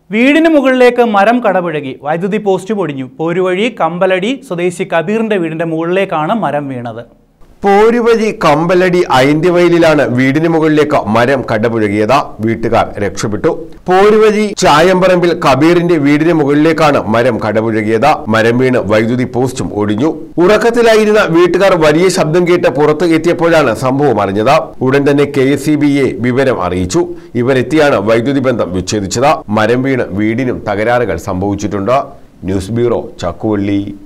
വീടിന് മുകളിലേക്ക് മരം കടപുഴകി വൈദ്യുതി പോസ്റ്റ് പൊടിഞ്ഞു പോരുവഴി കമ്പലടി സ്വദേശി കബീറിന്റെ വീടിന്റെ മുകളിലേക്കാണ് മരം വീണത് പോരുവഴി കമ്പലടി ഐന്ത്യവയലിലാണ് വീടിന് മുകളിലേക്ക് മരം കടപുഴകിയത് വീട്ടുകാർ രക്ഷപ്പെട്ടു പോരുവഴി ചായമ്പറമ്പിൽ കബീറിന്റെ വീടിന് മുകളിലേക്കാണ് മരം കടപുഴകിയത് മരം വീണ് വൈദ്യുതി പോസ്റ്റും ഒടിഞ്ഞു ഉറക്കത്തിലായിരുന്ന വീട്ടുകാർ വലിയ ശബ്ദം കേട്ട് പുറത്ത് എത്തിയപ്പോഴാണ് സംഭവം അറിഞ്ഞത് ഉടൻ തന്നെ കെ എസ് വിവരം അറിയിച്ചു ഇവരെത്തിയാണ് വൈദ്യുതി ബന്ധം വിച്ഛേദിച്ചത് മരം വീണ് വീടിനും തകരാറുകൾ സംഭവിച്ചിട്ടുണ്ട് ന്യൂസ് ബ്യൂറോ ചക്കുവള്ളി